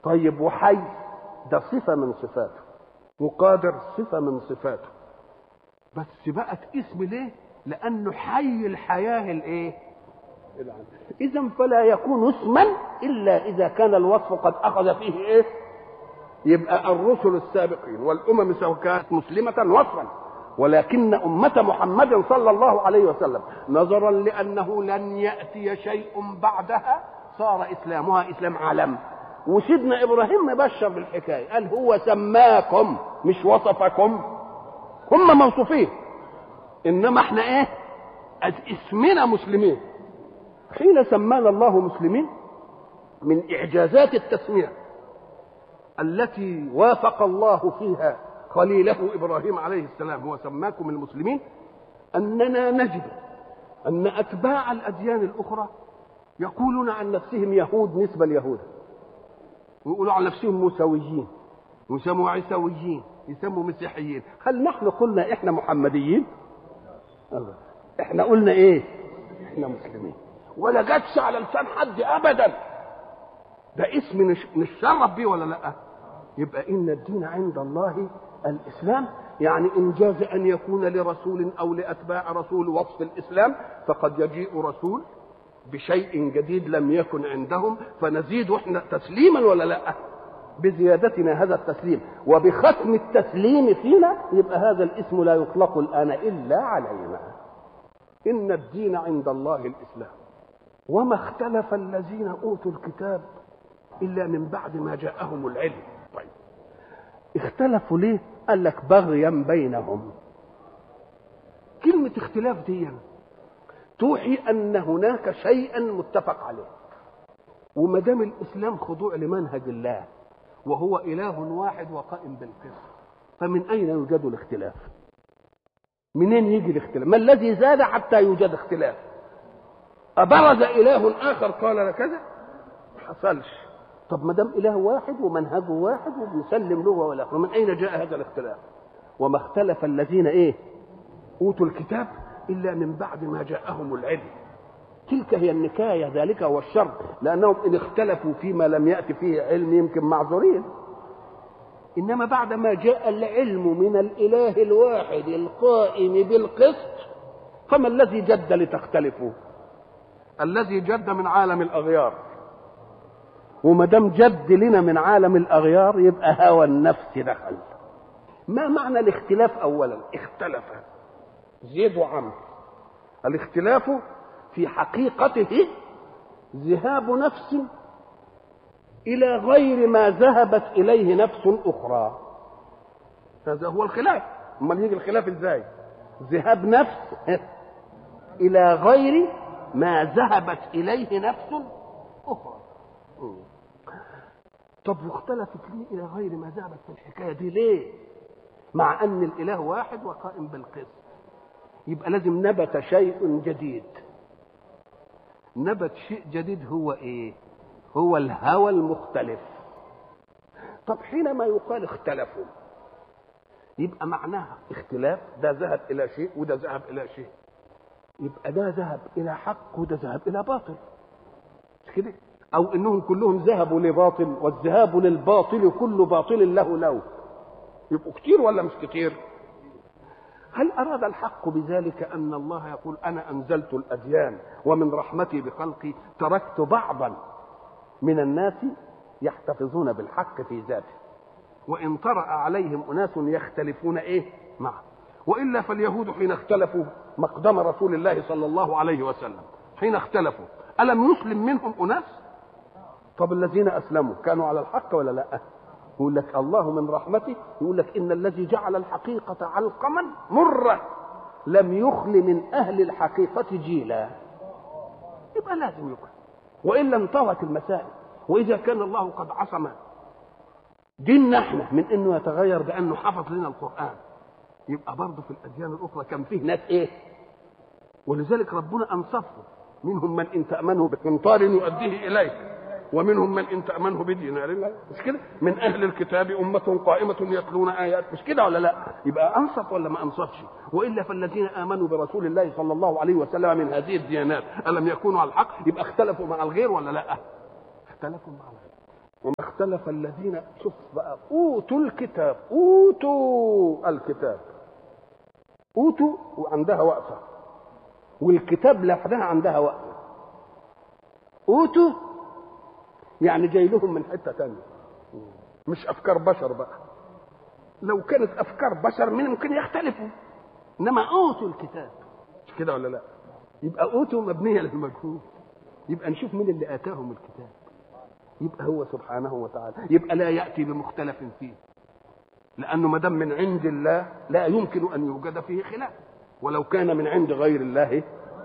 طيب وحي ده صفة من صفاته وقادر صفة من صفاته بس بقت اسم ليه لأنه حي الحياة الايه إذا فلا يكون اسما إلا إذا كان الوصف قد أخذ فيه إيه يبقى الرسل السابقين والأمم سواء كانت مسلمة وصفا ولكن أمة محمد صلى الله عليه وسلم نظرا لأنه لن يأتي شيء بعدها صار إسلامها إسلام عالم وسيدنا إبراهيم بشر بالحكاية قال هو سماكم مش وصفكم هم موصوفين إنما احنا إيه اسمنا مسلمين حين سمانا الله مسلمين من إعجازات التسمية التي وافق الله فيها خليله ابراهيم عليه السلام هو سماكم المسلمين اننا نجد ان اتباع الاديان الاخرى يقولون عن نفسهم يهود نسبه اليهود ويقولوا عن نفسهم موسويين ويسموا عيسويين يسموا مسيحيين هل نحن قلنا احنا محمديين الله. احنا قلنا ايه احنا مسلمين ولا جاتش على لسان حد ابدا ده اسم نشرف بيه ولا لا يبقى ان الدين عند الله الاسلام يعني ان جاز ان يكون لرسول او لاتباع رسول وصف الاسلام فقد يجيء رسول بشيء جديد لم يكن عندهم فنزيد احنا تسليما ولا لا بزيادتنا هذا التسليم وبختم التسليم فينا يبقى هذا الاسم لا يطلق الان الا علينا ان الدين عند الله الاسلام وما اختلف الذين اوتوا الكتاب الا من بعد ما جاءهم العلم طيب اختلفوا ليه قال لك بغيا بينهم كلمة اختلاف دي توحي أن هناك شيئا متفق عليه وما دام الإسلام خضوع لمنهج الله وهو إله واحد وقائم بالقسط فمن أين يوجد الاختلاف؟ منين يجي الاختلاف؟ ما الذي زاد حتى يوجد اختلاف؟ أبرز إله آخر قال كذا؟ ما حصلش طب ما دام اله واحد ومنهجه واحد وبنسلم له ولا ومن اين جاء هذا الاختلاف وما اختلف الذين ايه اوتوا الكتاب الا من بعد ما جاءهم العلم تلك هي النكايه ذلك هو الشر لانهم ان اختلفوا فيما لم يات فيه علم يمكن معذورين انما بعد ما جاء العلم من الاله الواحد القائم بالقسط فما الذي جد لتختلفوا الذي جد من عالم الاغيار وما دام جد لنا من عالم الاغيار يبقى هوى النفس دخل ما معنى الاختلاف اولا اختلف زيد وعمرو الاختلاف في حقيقته ذهاب نفس الى غير ما ذهبت اليه نفس اخرى هذا هو الخلاف امال يجي الخلاف ازاي ذهاب نفس الى غير ما ذهبت اليه نفس اخرى طب واختلفت ليه الى غير ما ذهبت في الحكايه دي ليه مع ان الاله واحد وقائم بالقسط يبقى لازم نبت شيء جديد نبت شيء جديد هو ايه هو الهوى المختلف طب حينما يقال اختلفوا يبقى معناها اختلاف ده ذهب الى شيء وده ذهب الى شيء يبقى ده ذهب الى حق وده ذهب الى باطل مش كده او انهم كلهم ذهبوا لباطل والذهاب للباطل كل باطل له له يبقوا كتير ولا مش كتير هل اراد الحق بذلك ان الله يقول انا انزلت الاديان ومن رحمتي بخلقي تركت بعضا من الناس يحتفظون بالحق في ذاته وان طرا عليهم اناس يختلفون ايه معه والا فاليهود حين اختلفوا مقدم رسول الله صلى الله عليه وسلم حين اختلفوا الم يسلم منهم اناس طب الذين اسلموا كانوا على الحق ولا لا يقول لك الله من رحمته يقول لك ان الذي جعل الحقيقه علقما مره لم يخل من اهل الحقيقه جيلا يبقى لازم يقل والا انطوت المسائل واذا كان الله قد عصم ديننا احنا من انه يتغير بانه حفظ لنا القران يبقى برضه في الاديان الاخرى كان فيه ناس ايه ولذلك ربنا انصفهم منهم من ان تامنه بقنطار يؤديه اليك ومنهم من ان تامنه بدينار مش كده من اهل الكتاب امه قائمه يتلون ايات مش كده ولا لا يبقى انصف ولا ما انصفش والا فالذين امنوا برسول الله صلى الله عليه وسلم من هذه الديانات الم يكونوا على الحق يبقى اختلفوا مع الغير ولا لا اختلفوا مع الغير وما اختلف الذين شوف بقى اوتوا الكتاب اوتوا الكتاب اوتوا وعندها وقفه والكتاب لوحدها عندها وقفه اوتوا يعني جاي لهم من حته تانية مش افكار بشر بقى لو كانت افكار بشر من ممكن يختلفوا انما اوتوا الكتاب مش كده ولا لا يبقى اوتوا مبنيه للمجهول يبقى نشوف مين اللي اتاهم الكتاب يبقى هو سبحانه وتعالى يبقى لا ياتي بمختلف فيه لانه ما دام من عند الله لا يمكن ان يوجد فيه خلاف ولو كان من عند غير الله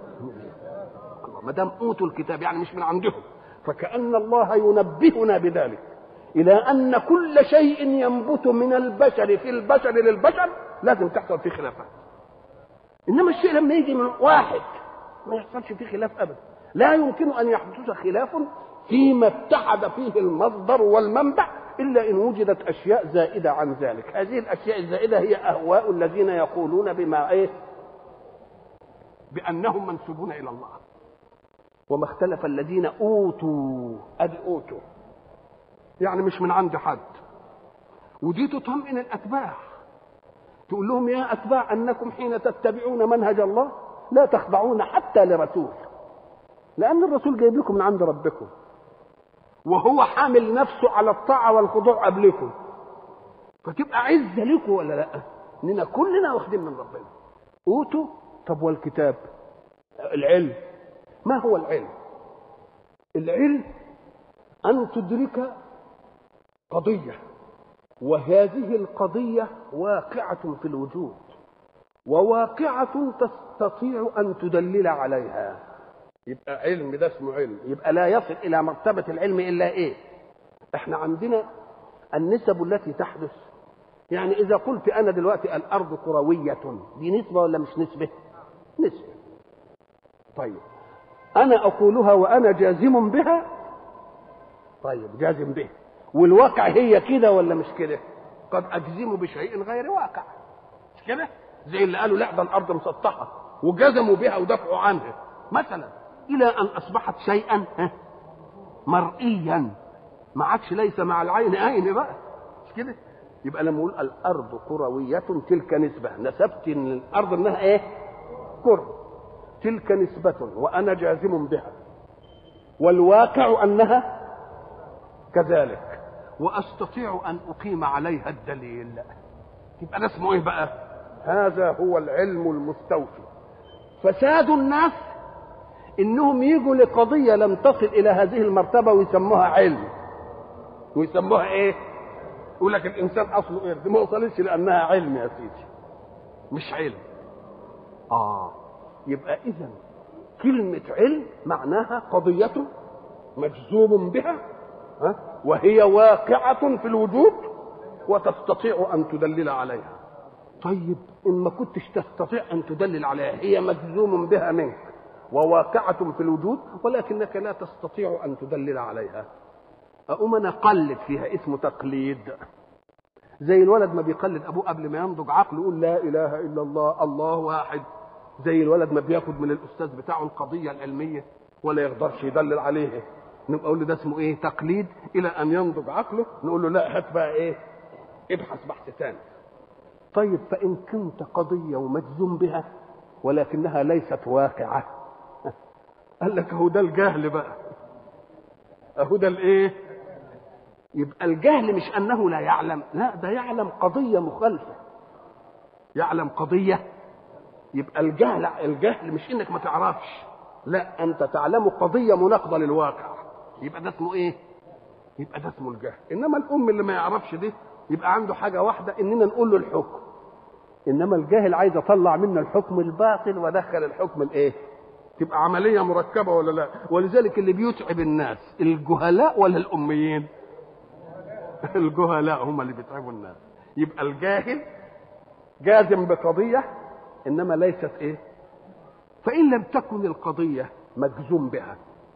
ما دام اوتوا الكتاب يعني مش من عندهم فكأن الله ينبهنا بذلك إلى أن كل شيء ينبت من البشر في البشر للبشر لازم تحصل فيه خلافات إنما الشيء لما يجي من واحد ما يحصلش فيه خلاف أبدا لا يمكن أن يحدث خلاف فيما اتحد فيه المصدر والمنبع إلا إن وجدت أشياء زائدة عن ذلك هذه الأشياء الزائدة هي أهواء الذين يقولون بما إيه بأنهم منسوبون إلى الله وما اختلف الذين اوتوا ادي اوتوا يعني مش من عند حد ودي تطمئن الاتباع تقول لهم يا اتباع انكم حين تتبعون منهج الله لا تخضعون حتى لرسول لان الرسول جايب لكم من عند ربكم وهو حامل نفسه على الطاعه والخضوع قبلكم فتبقى عزه لكم ولا لا اننا كلنا واخدين من ربنا اوتوا طب والكتاب العلم ما هو العلم العلم ان تدرك قضيه وهذه القضيه واقعه في الوجود وواقعه تستطيع ان تدلل عليها يبقى علم ده اسمه علم يبقى لا يصل الى مرتبه العلم الا ايه احنا عندنا النسب التي تحدث يعني اذا قلت انا دلوقتي الارض كرويه دي نسبه ولا مش نسبه نسبه طيب انا اقولها وانا جازم بها طيب جازم به والواقع هي كده ولا مش كده قد اجزم بشيء غير واقع مش كده زي اللي قالوا لا ده الارض مسطحه وجزموا بها ودافعوا عنها مثلا الى ان اصبحت شيئا مرئيا ما عادش ليس مع العين عين بقى مش كده يبقى لما اقول الارض كرويه تلك نسبه نسبت الارض انها ايه كره تلك نسبة وأنا جازم بها والواقع أنها كذلك وأستطيع أن أقيم عليها الدليل يبقى ده اسمه إيه بقى؟ هذا هو العلم المستوفي فساد الناس إنهم يجوا لقضية لم تصل إلى هذه المرتبة ويسموها علم ويسموها إيه؟ يقول لك الإنسان أصله إيه؟ دي ما وصلتش لأنها علم يا سيدي مش علم آه يبقى اذا كلمة علم معناها قضية مجزوم بها ها وهي واقعة في الوجود وتستطيع أن تدلل عليها طيب إن ما كنتش تستطيع أن تدلل عليها هي مجزوم بها منك وواقعة في الوجود ولكنك لا تستطيع أن تدلل عليها أقوم أنا أقلد فيها اسمه تقليد زي الولد ما بيقلد أبوه قبل ما ينضج عقله يقول لا إله إلا الله الله واحد زي الولد ما بياخد من الاستاذ بتاعه القضيه العلميه ولا يقدرش يدلل عليها نبقى اقول له ده اسمه ايه تقليد الى ان ينضج عقله نقول له لا هات بقى ايه ابحث بحث ثاني طيب فان كنت قضيه ومجزوم بها ولكنها ليست واقعه قال لك اهو ده الجهل بقى اهو ده الايه يبقى الجهل مش انه لا يعلم لا ده يعلم قضيه مخالفه يعلم قضيه يبقى الجهل الجهل مش انك ما تعرفش لا انت تعلم قضيه مناقضه للواقع يبقى ده اسمه ايه يبقى ده اسمه الجهل انما الام اللي ما يعرفش ده يبقى عنده حاجه واحده اننا نقول له الحكم انما الجاهل عايز اطلع منه الحكم الباطل وادخل الحكم الايه تبقى عمليه مركبه ولا لا ولذلك اللي بيتعب الناس الجهلاء ولا الاميين الجهلاء هم اللي بيتعبوا الناس يبقى الجاهل جازم بقضيه انما ليست ايه فان لم تكن القضيه مجزوم بها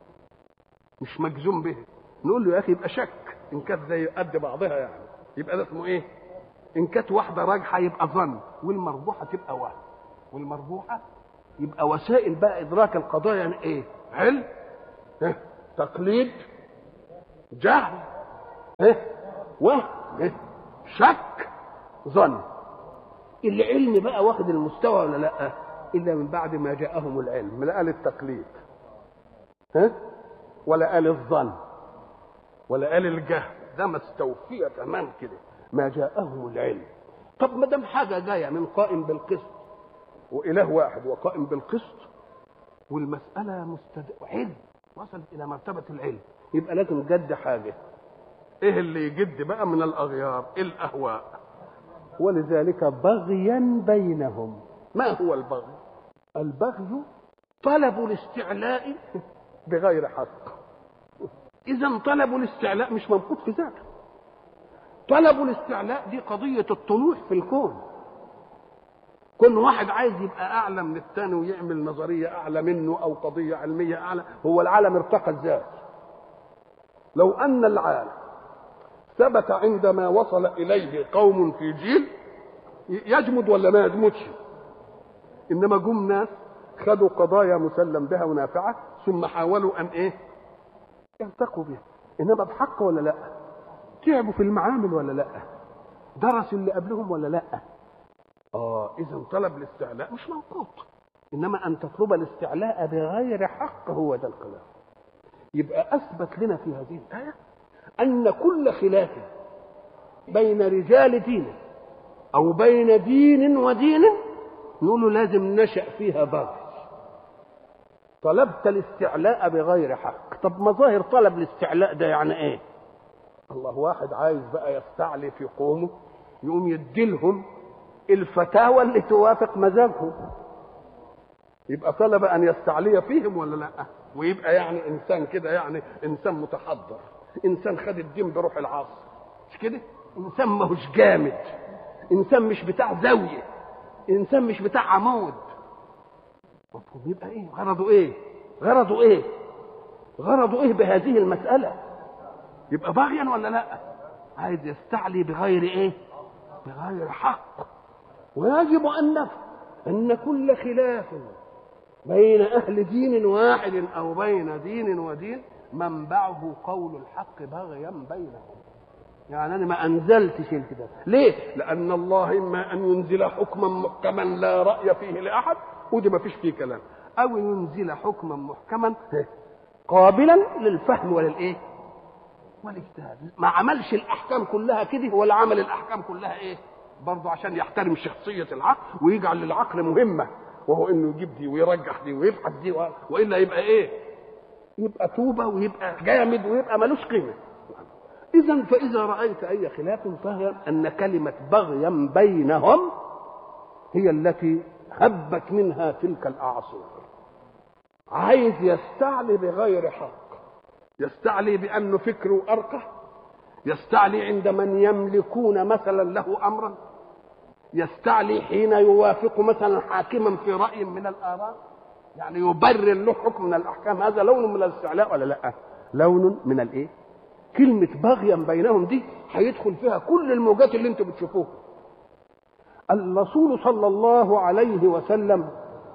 مش مجزوم به نقول له يا اخي يبقى شك ان كانت زي قد بعضها يعني يبقى ده اسمه ايه ان كانت واحده راجحه يبقى ظن والمربوحه تبقى وهم والمربوحه يبقى وسائل بقى ادراك القضايا يعني ايه علم اه؟ تقليد جهل ايه وهم إيه؟ شك ظن العلم بقى واخد المستوى ولا لا الا من بعد ما جاءهم العلم لا قال التقليد ها ولا قال الظن ولا قال الجهل ده مستوفية تمام كده ما جاءهم العلم طب ما دام حاجة جاية من قائم بالقسط وإله واحد وقائم بالقسط والمسألة مستد... علم وصلت إلى مرتبة العلم يبقى لازم جد حاجة إيه اللي يجد بقى من الأغيار الأهواء ولذلك بغيا بينهم ما هو البغي البغي طلب الاستعلاء بغير حق اذا طلب الاستعلاء مش موجود في ذاته طلب الاستعلاء دي قضية الطموح في الكون كل واحد عايز يبقى أعلى من الثاني ويعمل نظرية أعلى منه أو قضية علمية أعلى هو العالم ارتقى الذات لو أن العالم ثبت عندما وصل إليه قوم في جيل يجمد ولا ما يجمدش إنما جم ناس خدوا قضايا مسلم بها ونافعة ثم حاولوا أن إيه يرتقوا بها إنما بحق ولا لا تعبوا في المعامل ولا لا درسوا اللي قبلهم ولا لا اه اذا طلب الاستعلاء مش موجود انما ان تطلب الاستعلاء بغير حق هو ده الكلام يبقى اثبت لنا في هذه الايه ان كل خلاف بين رجال دين او بين دين ودين نقول له لازم نشا فيها بغي طلبت الاستعلاء بغير حق طب مظاهر طلب الاستعلاء ده يعني ايه الله واحد عايز بقى يستعلي في قومه يقوم يديلهم الفتاوى اللي توافق مزاجهم يبقى طلب ان يستعلي فيهم ولا لا ويبقى يعني انسان كده يعني انسان متحضر انسان خد الدين بروح العصر مش كده انسان ماهوش جامد انسان مش بتاع زاويه انسان مش بتاع عمود مفهوم يبقى ايه غرضه ايه غرضه ايه غرضه ايه بهذه المساله يبقى باغيا ولا لا عايز يستعلي بغير ايه بغير حق ويجب ان نفهم ان كل خلاف بين اهل دين واحد او بين دين ودين منبعه قول الحق بغيا بينهم يعني انا ما انزلتش الكتاب ليه لان الله اما ان ينزل حكما محكما لا راي فيه لاحد ودي ما فيش فيه كلام او ينزل حكما محكما قابلا للفهم وللايه والاجتهاد ما عملش الاحكام كلها كده ولا عمل الاحكام كلها ايه برضه عشان يحترم شخصيه العقل ويجعل للعقل مهمه وهو انه يجيب دي ويرجح دي ويبحث دي و... والا يبقى ايه يبقى توبه ويبقى جامد ويبقى ملوش قيمه اذا فاذا رايت اي خلاف فهم ان كلمه بغيا بينهم هي التي هبت منها تلك الاعاصير عايز يستعلي بغير حق يستعلي بأنه فكره أرقى يستعلي عند من يملكون مثلا له أمرا يستعلي حين يوافق مثلا حاكما في رأي من الآراء يعني يبرر له حكم من الأحكام هذا لون من الاستعلاء ولا لا لون من الإيه كلمة بغيا بينهم دي هيدخل فيها كل الموجات اللي انتم بتشوفوها الرسول صلى الله عليه وسلم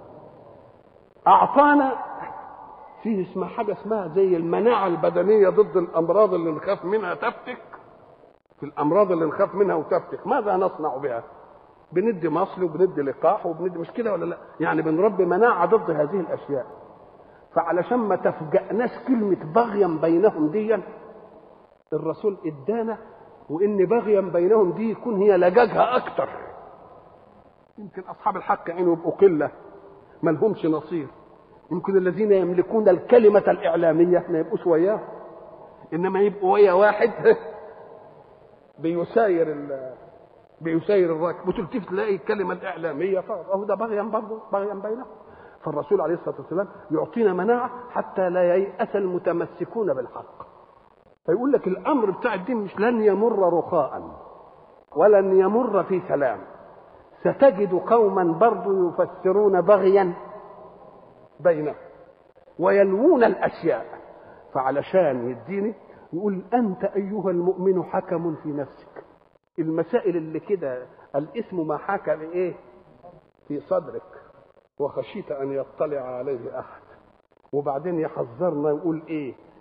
أعطانا فيه اسمها حاجة اسمها زي المناعة البدنية ضد الأمراض اللي نخاف منها تفتك في الأمراض اللي نخاف منها وتفتك ماذا نصنع بها؟ بندي مصل وبندي لقاح وبندي مش كده ولا لا؟ يعني بنربي مناعة ضد هذه الأشياء فعلشان ما تفجأناش كلمة بغيا بينهم ديا الرسول ادانا وإن بغيا بينهم دي يكون هي لجاجها أكتر يمكن أصحاب الحق عينه يبقوا قلة ما لهمش نصير يمكن الذين يملكون الكلمة الإعلامية ما يبقوش وياه إنما يبقوا ويا واحد بيساير ال بيساير الراكب وتلتفت تلاقي الكلمة الإعلامية فهو ده بغيا برضه بغيا بينهم فالرسول عليه الصلاة والسلام يعطينا مناعة حتى لا ييأس المتمسكون بالحق فيقول لك الأمر بتاع الدين مش لن يمر رخاء ولن يمر في سلام ستجد قوما برضه يفسرون بغيا بينهم ويلوون الاشياء فعلشان يديني يقول انت ايها المؤمن حكم في نفسك المسائل اللي كده الاسم ما حكى بايه في صدرك وخشيت ان يطلع عليه احد وبعدين يحذرنا يقول ايه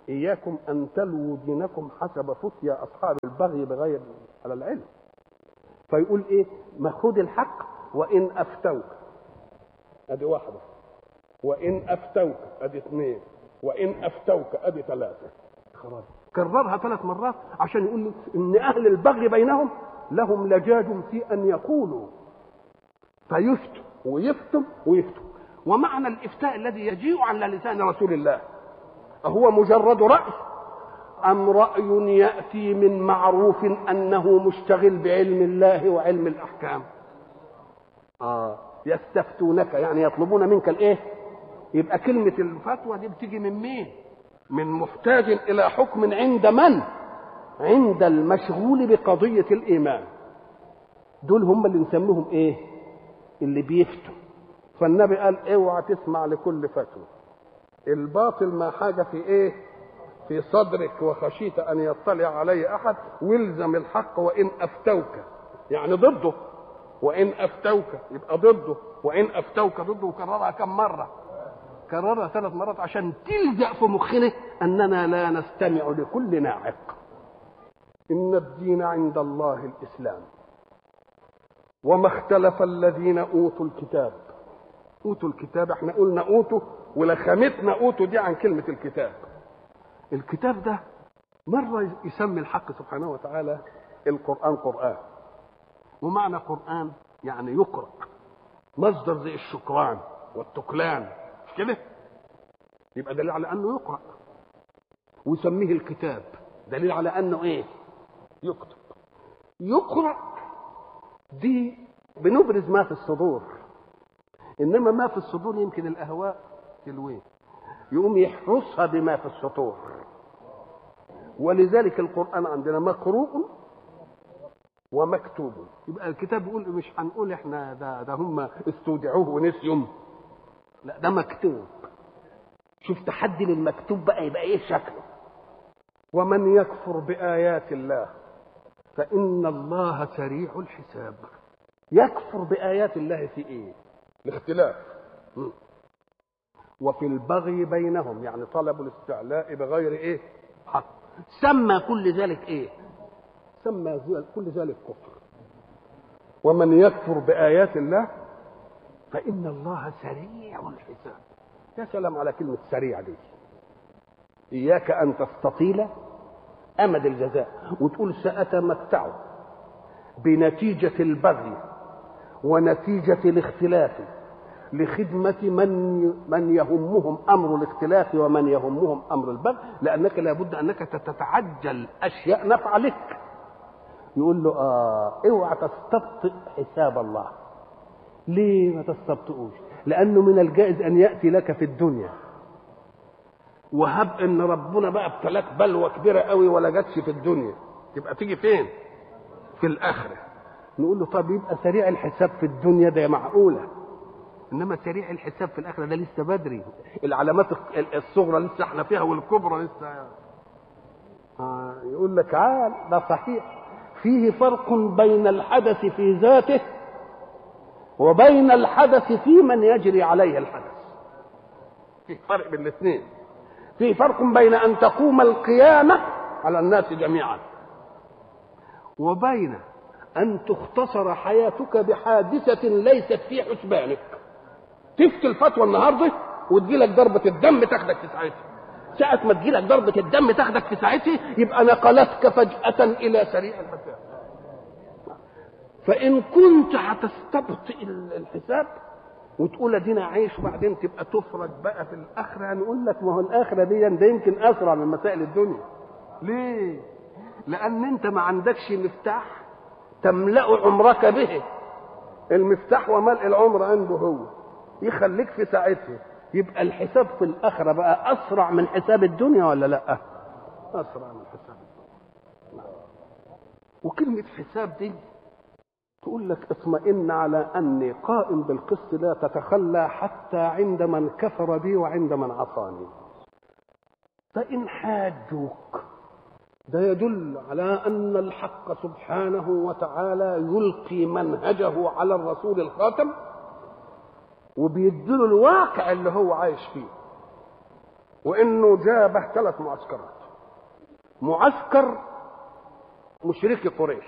إياكم أن تلووا دينكم حسب فتيا أصحاب البغي بغير على العلم فيقول إيه ما خذ الحق وإن أفتوك أدي واحدة وإن أفتوك أدي اثنين وإن أفتوك أدي ثلاثة خلاص كررها ثلاث مرات عشان يقول لي إن أهل البغي بينهم لهم لجاج في أن يقولوا فيفتوا ويفتوا ويفتوا ومعنى الإفتاء الذي يجيء على لسان رسول الله أهو مجرد رأي أم رأي يأتي من معروف أنه مشتغل بعلم الله وعلم الأحكام آه يستفتونك يعني يطلبون منك الإيه يبقى كلمة الفتوى دي بتيجي من مين من محتاج إلى حكم عند من عند المشغول بقضية الإيمان دول هم اللي نسميهم إيه اللي بيفتوا فالنبي قال اوعى تسمع لكل فتوى الباطل ما حاجة في ايه في صدرك وخشيت ان يطلع عليه احد والزم الحق وان افتوك يعني ضده وان افتوك يبقى ضده وان افتوك ضده وكررها كم مره كررها ثلاث مرات عشان تلزق في مخنا اننا لا نستمع لكل ناعق ان الدين عند الله الاسلام وما اختلف الذين اوتوا الكتاب اوتوا الكتاب احنا قلنا اوتوا ولخمتنا اوتوا دي عن كلمه الكتاب الكتاب ده مره يسمي الحق سبحانه وتعالى القران قران ومعنى قران يعني يقرا مصدر زي الشكران والتكلان مش كده يبقى دليل على انه يقرا ويسميه الكتاب دليل على انه ايه يكتب يقرا دي بنبرز ما في الصدور انما ما في الصدور يمكن الاهواء تلويه يقوم يحرسها بما في السطور ولذلك القران عندنا مقروء ومكتوب يبقى الكتاب يقول مش هنقول احنا ده ده هم استودعوه ونسيهم لا ده مكتوب شوف تحدي للمكتوب بقى يبقى ايه شكله ومن يكفر بايات الله فان الله سريع الحساب يكفر بايات الله في ايه الاختلاف وفي البغي بينهم يعني طلب الاستعلاء بغير ايه حق سمى كل ذلك ايه سمى كل ذلك كفر ومن يكفر بآيات الله فإن الله سريع الحساب يا سلام على كلمة سريع دي إياك أن تستطيل أمد الجزاء وتقول سأتمتع بنتيجة البغي ونتيجة الاختلاف لخدمة من من يهمهم أمر الاختلاف ومن يهمهم أمر البغي لأنك لابد أنك تتعجل أشياء نفع لك يقول له آه اوعى تستبطئ حساب الله ليه ما تستبطئوش لأنه من الجائز أن يأتي لك في الدنيا وهب ان ربنا بقى ابتلاك بلوى كبيره قوي ولا جاتش في الدنيا تبقى تيجي فين في الاخره نقول له طب يبقى سريع الحساب في الدنيا ده معقوله انما سريع الحساب في الاخره ده لسه بدري العلامات الصغرى لسه احنا فيها والكبرى لسه آه يقول لك عال ده صحيح فيه فرق بين الحدث في ذاته وبين الحدث في من يجري عليه الحدث في فرق بين الاثنين في فرق بين ان تقوم القيامه على الناس جميعا وبين ان تختصر حياتك بحادثه ليست في حسبانك تفتي الفتوى النهارده وتجيلك ضربه الدم تاخدك في ساعتها ساعة ما تجيلك ضربة الدم تاخدك في ساعتها يبقى نقلتك فجأة إلى سريع الحساب. فإن كنت هتستبطئ الحساب وتقول ادينا عايش وبعدين تبقى تفرج بقى في الاخره نقول لك ما هو الاخره دي ده يمكن اسرع من مسائل الدنيا ليه لان انت ما عندكش مفتاح تملا عمرك به المفتاح وملء العمر عنده هو يخليك في ساعتها يبقى الحساب في الاخره بقى اسرع من حساب الدنيا ولا لا اسرع من حساب الدنيا وكلمه حساب دي تقول لك اطمئن على اني قائم بالقسط لا تتخلى حتى عند من كفر بي وعند من عصاني فان حاجوك ده يدل على ان الحق سبحانه وتعالى يلقي منهجه على الرسول الخاتم وبيديله الواقع اللي هو عايش فيه وانه جابه ثلاث معسكرات معسكر مشركي قريش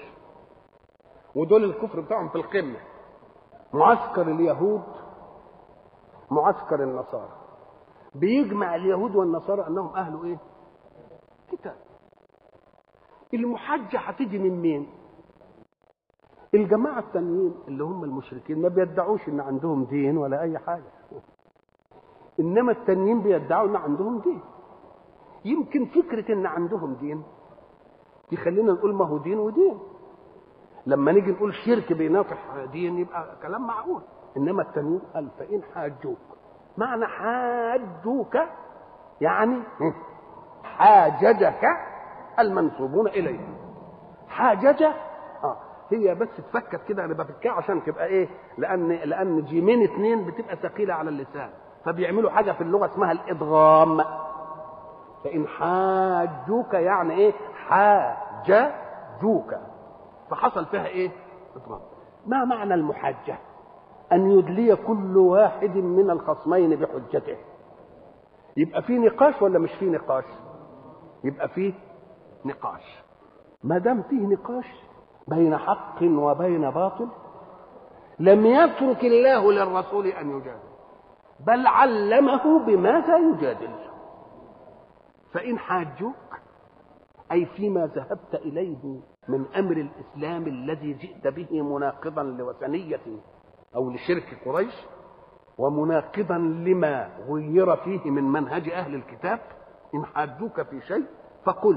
ودول الكفر بتاعهم في القمه معسكر اليهود معسكر النصارى بيجمع اليهود والنصارى انهم اهل ايه كتاب المحجه هتيجي من مين الجماعه التانيين اللي هم المشركين ما بيدعوش ان عندهم دين ولا اي حاجه انما التانيين بيدعوا ان عندهم دين يمكن فكره ان عندهم دين يخلينا نقول ما هو دين ودين لما نيجي نقول شرك بيناطح دين يبقى كلام معقول انما التانيين قال فان حاجوك معنى حاجوك يعني حاججك المنسوبون اليه حاججه اه هي بس تفكك كده انا بفكها عشان تبقى ايه لان لان جيمين اتنين بتبقى ثقيله على اللسان فبيعملوا حاجه في اللغه اسمها الادغام فان حاجوك يعني ايه حاججوك فحصل فيها ايه اضراب ما معنى المحاجه ان يدلي كل واحد من الخصمين بحجته يبقى في نقاش ولا مش في نقاش يبقى في نقاش ما دام فيه نقاش بين حق وبين باطل لم يترك الله للرسول ان يجادل بل علمه بماذا يجادل فان حاجوك اي فيما ذهبت اليه من امر الاسلام الذي جئت به مناقضا لوثنيه او لشرك قريش ومناقضا لما غير فيه من منهج اهل الكتاب ان حاجوك في شيء فقل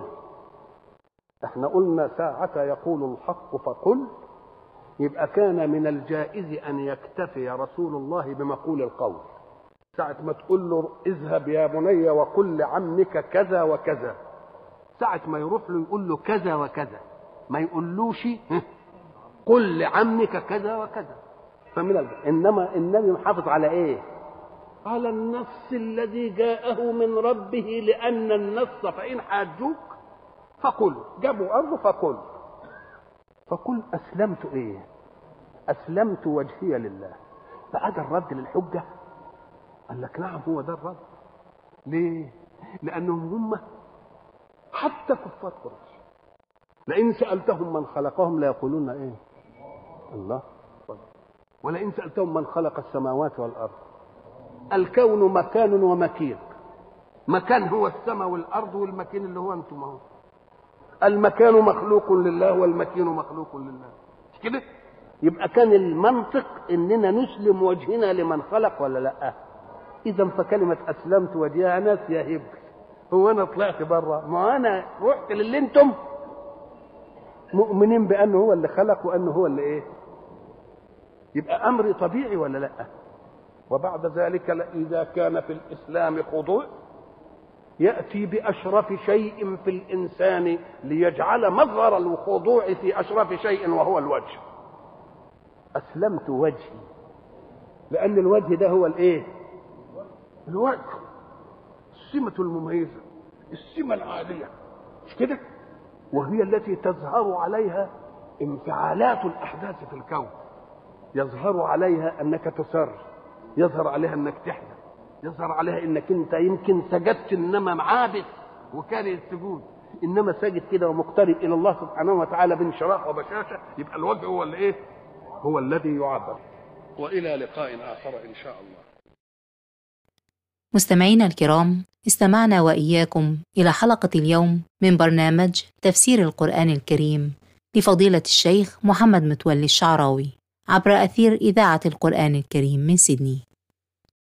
احنا قلنا ساعة يقول الحق فقل يبقى كان من الجائز ان يكتفي رسول الله بمقول القول ساعة ما تقول له اذهب يا بني وقل لعمك كذا وكذا ساعة ما يروح له يقول له كذا وكذا ما يقولوش قل لعمك كذا وكذا فمن الب... انما النبي محافظ على ايه على النص الذي جاءه من ربه لان النص فان حاجوك فقل جابوا ارض فقل فقل اسلمت ايه اسلمت وجهي لله فهذا الرد للحجه قال لك نعم هو ده الرد ليه لانهم هم حتى كفار قريش لئن سالتهم من خلقهم ليقولون ايه الله ولئن سالتهم من خلق السماوات والارض الكون مكان ومكين مكان هو السماء والارض والمكين اللي هو انتم اهو المكان مخلوق لله والمكين مخلوق لله مش كده يبقى كان المنطق اننا نسلم وجهنا لمن خلق ولا لا اذا فكلمه اسلمت وجهها ناس يا هبل هو انا طلعت بره ما انا رحت للي انتم مؤمنين بانه هو اللي خلق وانه هو اللي ايه يبقى امر طبيعي ولا لا وبعد ذلك اذا كان في الاسلام خضوع ياتي باشرف شيء في الانسان ليجعل مظهر الخضوع في اشرف شيء وهو الوجه اسلمت وجهي لان الوجه ده هو الايه الوجه السمه المميزه السمه العاليه مش كده وهي التي تظهر عليها انفعالات الاحداث في الكون يظهر عليها انك تسر يظهر عليها انك تحزن يظهر عليها انك انت يمكن سجدت انما عابس وكان السجود انما ساجد كده ومقترب الى الله سبحانه وتعالى بانشراح وبشاشه يبقى الوجه هو اللي ايه؟ هو الذي يعبر والى لقاء اخر ان شاء الله. مستمعينا الكرام استمعنا واياكم الى حلقه اليوم من برنامج تفسير القران الكريم لفضيله الشيخ محمد متولي الشعراوي عبر اثير اذاعه القران الكريم من سيدني.